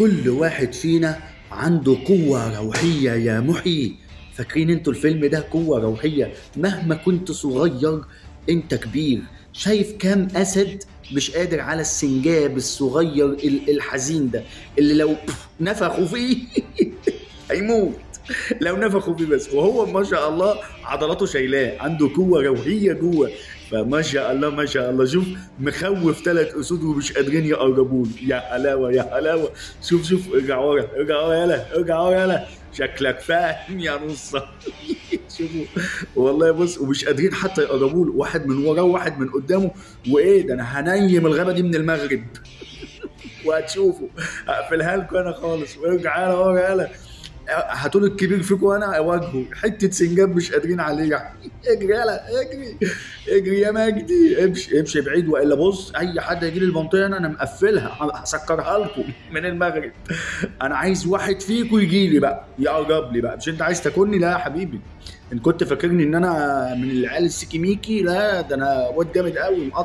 كل واحد فينا عنده قوة روحية يا محيي فاكرين انتوا الفيلم ده قوة روحية مهما كنت صغير انت كبير شايف كام اسد مش قادر على السنجاب الصغير ال- الحزين ده اللي لو نفخوا فيه هيموت لو نفخوا فيه بس وهو ما شاء الله عضلاته شايلاه عنده قوه روحيه جوه فما شاء الله ما شاء الله شوف مخوف ثلاث اسود ومش قادرين يقربوا له يا حلاوه يا حلاوه شوف شوف ارجع ورا ارجع ورا يلا ارجع ورا يلا شكلك فاهم يا نصة شوفوا والله بص ومش قادرين حتى يقربوا له واحد من وراه وواحد من قدامه وايه ده انا هنيم الغابه دي من المغرب وهتشوفوا هقفلها لكم انا خالص وارجع يلا ورا يلا هاتوا الكبير فيكم وانا اواجهه حته سنجاب مش قادرين عليه اجري يلا اجري اجري يا مجدي امشي امشي بعيد والا بص اي حد يجي لي المنطقه انا انا مقفلها هسكرها لكم من المغرب انا عايز واحد فيكم يجي لي بقى يقرب لي بقى مش انت عايز تاكلني لا يا حبيبي ان كنت فاكرني ان انا من العيال السيكي ميكي لا ده انا واد جامد قوي